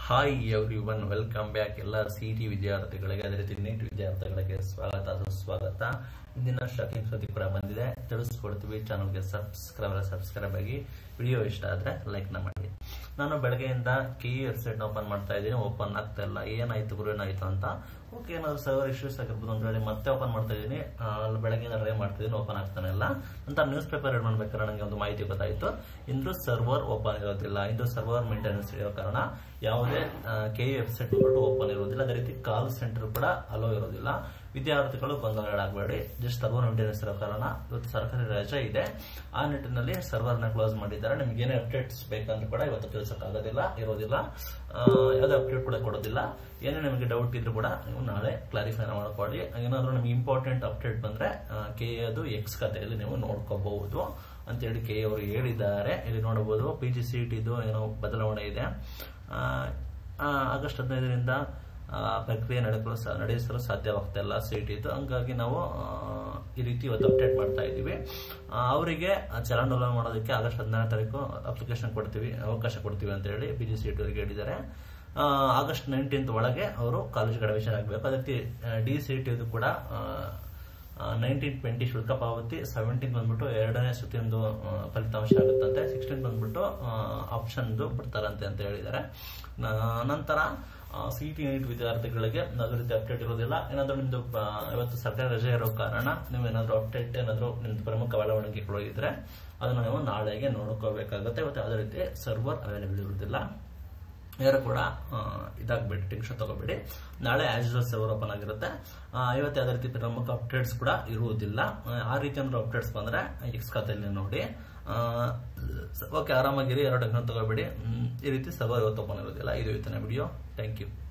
hi everyone welcome back ಎಲ್ಲ C T ವಿದ್ಯಾರ್ಥಿಗಳಿಗೆ ಅದೇ ರೀತಿ ನೀಟ್ ವಿದ್ಯಾರ್ಥಿಗಳಿಗೆ ಸ್ವಾಗತ ಸುಸ್ವಾಗತ ಇಂದಿನ ಶಾಕಿಂಗ್ ಸುದ್ದಿ ಕೂಡ ಬಂದಿದೆ ತಿಳಿಸ್ಕೊಡ್ತೀವಿ ಚಾನಲ್ಗೆ ಸಬ್ಸ್ಕ್ರೈಬ್ ಸಬ್ಸ್ಕ್ರೈಬ್ ಆಗಿ ವಿಡಿಯೋ ಇಷ್ಟ ಆದ್ರೆ ಲೈಕ್ ನ ಮಾಡಿ ನಾನು ಬೆಳಗ್ಗೆಯಿಂದ ಕೆ ಇ ವೆಬ್ಸೈಟ್ ಓಪನ್ ಮಾಡ್ತಾ ಇದ್ದೀನಿ ಓಪನ್ ಆಗ್ತಾ ಇಲ್ಲ ಏನಾಯ್ತು ಗುರು ಏನಾಯ್ತು ಅಂತ ಓಕೆ ಏನಾದ್ರು ಸರ್ವರ್ ಇಶ್ಯೂಸ್ ಆಗಿರ್ಬೋದು ಅಂತ ಹೇಳಿ ಮತ್ತೆ ಓಪನ್ ಮಾಡ್ತಾ ಇದ್ದೀನಿ ಬೆಳಗ್ಗೆ ಟ್ರೈ ಮಾಡ್ತಾ ಇದ್ದೀನಿ ಓಪನ್ ಆಗ್ತಾನೆ ಇಲ್ಲ ನಂತರ ನ್ಯೂಸ್ ಪೇಪರ್ ರೀಡ್ ಮಾಡ್ಬೇಕಾದ್ರೆ ನನಗೆ ಒಂದು ಮಾಹಿತಿ ಗೊತ್ತಾಯಿತು ಇಂದು ಸರ್ವರ್ ಓಪನ್ ಇರೋದಿಲ್ಲ ಇಂದು ಸರ್ವರ್ ಮೇಂಟೆನೆನ್ಸ್ ಇರೋ ಕಾರಣ ಯಾವುದೇ ಕೆ ಇ ವೆಬ್ಸೈಟ್ ಬಿಟ್ಟು ಓಪನ್ ಇರೋದಿಲ್ಲ ಅದೇ ರೀತಿ ಕಾಲ್ ಸೆಂಟರ್ ಕೂಡ ಅಲೋ ಇರೋದಿಲ್ಲ ವಿದ್ಯಾರ್ಥಿಗಳು ಗೊಂದಲಗಳಾಗಬೇಡಿ ಜಸ್ಟ್ ಸರ್ವರ್ ಮೇಂಟೆನೆನ್ಸ್ ಇರೋ ಕಾರಣ ಇವತ್ತು ಸರ್ಕಾರಿ ರಜೆ ಇದೆ ಆ ನಿಟ್ಟಿನಲ್ಲಿ ಸರ್ವರ್ನ ಕ್ಲೋಸ್ ಮಾಡಿದ್ದಾರೆ ನಿಮ್ಗೆ ಏನೇ ಅಪ್ಡೇಟ್ಸ್ ಬೇಕಂದ್ರೆ ಕೂಡ ಇವತ್ತು ತಿಳಿಸೋಕ್ಕಾಗೋದಿಲ್ಲ ಇರೋದಿಲ್ಲ ಆ, ಯಾವುದೇ ಅಪ್ಡೇಟ್ ಕೂಡ ಕೊಡೋದಿಲ್ಲ ಏನೇ ನಿಮಗೆ ಡೌಟ್ ಇದ್ರೂ ಕೂಡ ನೀವು ನಾಳೆ ಕ್ಲಾರಿಫೈ ಮಾಡ್ಕೊಳ್ಳಿ ಏನಾದರೂ ನಿಮ್ಗೆ ಇಂಪಾರ್ಟೆಂಟ್ ಅಪ್ಡೇಟ್ ಬಂದ್ರೆ ಕೆ ಅದು ಎಕ್ಸ್ ಖಾತೆಯಲ್ಲಿ ನೀವು ನೋಡ್ಕೋಬಹುದು ಅಂತೇಳಿ ಕೆ ಅವರು ಹೇಳಿದ್ದಾರೆ ಇಲ್ಲಿ ನೋಡಬಹುದು ಪಿ ಜಿ ಸಿ ಟಿದು ಏನೋ ಬದಲಾವಣೆ ಇದೆ ಆ, ಆ, ಆಗಸ್ಟ್ ಹದಿನೈದರಿಂದ ಆ, ಪ್ರಕ್ರಿಯೆ ನಡೆಸಲು ಸಾ- ನಡೆಸಲು ಸಾಧ್ಯವಾಗ್ತಾ ಇಲ್ಲ ಸಿಟಿ ಇದು ಹಂಗಾಗಿ ನಾವು ಆ, ಈ ರೀತಿ ಇವತ್ತು ಅಪ್ಡೇಟ್ ಮಾಡ್ತಾ ಇದ್ದೀವಿ ಆ, ಅವರಿಗೆ ಚಲನವಲನ ಮಾಡೋದಕ್ಕೆ ಆಗಸ್ಟ್ ಹದಿನಾರು ತಾರೀಕು ಅಪ್ಲಿಕೇಶನ್ ಕೊಡ್ತೀವಿ ಅವಕಾಶ ಕೊಡ್ತೀವಿ ಅಂತ ಹೇಳಿ ಬಿ ಜಿ ಸಿ ಟಿ ಅವರಿಗೆ ಹೇಳಿದ್ದಾರೆ ಆ, ಆಗಸ್ಟ್ ನೈನ್ಟೀನ್ತ್ ಒಳಗೆ ಅವರು ಕಾಲೇಜ್ಗೆ ಅಡ್ಮಿಷನ್ ಆಗಬೇಕು ಅದೇ ರೀತಿ ಡಿ ಸಿ ಟಿ ಕೂಡ ನೈನ್ಟೀನ್ ಟ್ವೆಂಟಿ ಶುಲ್ಕ ಪಾವತಿ ಸೆವೆಂಟೀನ್ ಬಂದ್ಬಿಟ್ಟು ಎರಡನೇ ಸುತ್ತಿನದು ಆ, ಫಲಿತಾಂಶ ಆಗುತ್ತಂತೆ ಸಿಕ್ಸ್ಟೀನ್ ಬಂದ್ಬಿಟ್ಟು ಆಪ್ಷನ್ದು ಬಿಡ್ತಾರಂತೆ ಅಂತ ಹೇಳಿದ್ದಾರೆ ನ- ನಂತರ ಸಿ ಟಿ ನೀಟ್ ವಿದ್ಯಾರ್ಥಿಗಳಿಗೆ ಅದೇ ರೀತಿ ಅಪ್ಡೇಟ್ ಇರೋದಿಲ್ಲ ಏನಾದರೂ ನಿಮ್ದು ಆ, ಇವತ್ತು ಸರ್ಕಾರಿ ರಜೆ ಇರೋ ಕಾರಣ ನೀವು ಏನಾದರೂ ಅಪ್ಡೇಟ್ ಏನಾದರೂ ನಿಮ್ದು ಪ್ರಮುಖ ಬೆಳವಣಿಗೆಗಳು ಇದ್ರೆ ಅದನ್ನು ನೀವು ನಾಳೆಗೆ ನೋಡ್ಕೋಬೇಕಾಗುತ್ತೆ ಇವತ್ತು ಯಾವುದೇ ರೀತಿ ಸರ್ವರ್ ಅವೈಲೇಬಲ್ ಇರೋದಿಲ್ಲ ಯಾರು ಕೂಡ ಆ, ಇದಾಗಬೇಡಿ ಟೆನ್ಷನ್ ತಗೋಬೇಡಿ ನಾಳೆ ಆಸ್ ಯೂಸಲ್ ಸರ್ವರ್ ಓಪನ್ ಆಗಿರುತ್ತೆ ಆ, ಇವತ್ತು ಯಾವುದೇ ರೀತಿ ಪ್ರಮುಖ ಅಪ್ಡೇಟ್ಸ್ ಕೂಡ ಇರುವುದಿಲ್ಲ ಆ, ಆ ರೀತಿ ಏನಾದ್ರು ಅಪ್ಡೇಟ್ಸ್ ಬಂದ್ರೆ ಎಕ್ಸ್ ಖಾತೆಯಲ್ಲಿ ನೋಡಿ ಓಕೆ ಆರಾಮಾಗಿರಿ ಎರಡು ಟೆನ್ಷನ್ ತಗೋಬೇಡಿ ಹ್ಮ್, ಈ ರೀತಿ ಸರ್ವರ್ ಇವತ್ತು ಓಪನ್ ಇರೋದಿಲ್ಲ ಇದು ಇವತ್ತಿನ ವಿಡಿಯೋ ಥ್ಯಾಂಕ್ ಯು